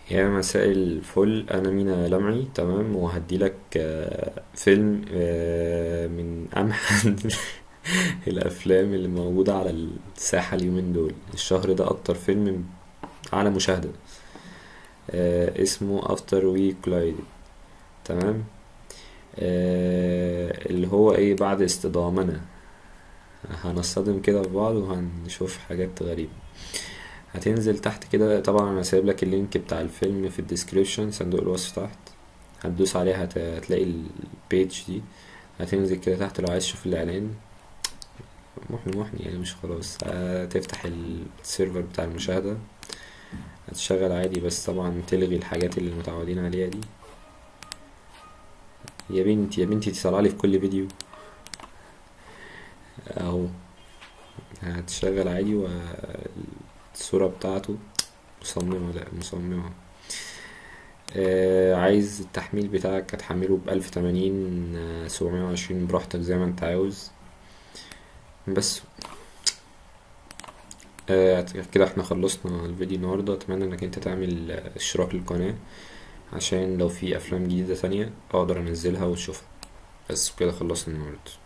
يا مساء الفل انا مينا لمعي تمام وهديلك آه، فيلم آه، من امحن الافلام اللي موجودة على الساحة اليومين دول الشهر ده اكتر فيلم على مشاهدة آه، اسمه After We Collided تمام آه، اللي هو ايه بعد اصطدامنا هنصطدم كده في بعض وهنشوف حاجات غريبة هتنزل تحت كده طبعا انا سايب لك اللينك بتاع الفيلم في الديسكريبشن صندوق الوصف تحت هتدوس عليها هت- هتلاقي البيج دي هتنزل كده تحت لو عايز تشوف الاعلان محن محن يعني مش خلاص هتفتح السيرفر بتاع المشاهدة هتشغل عادي بس طبعا تلغي الحاجات اللي متعودين عليها دي يا بنتي يا بنتي تطلع لي في كل فيديو اهو هتشغل عادي والصورة بتاعته مصممة لا مصممة آه عايز التحميل بتاعك هتحمله بألف تمانين سبعمية وعشرين براحتك زي ما انت عاوز بس آه كده احنا خلصنا الفيديو النهاردة اتمنى انك انت تعمل آه، اشتراك للقناة عشان لو في افلام جديدة تانية اقدر انزلها وتشوفها بس كده خلصنا النهاردة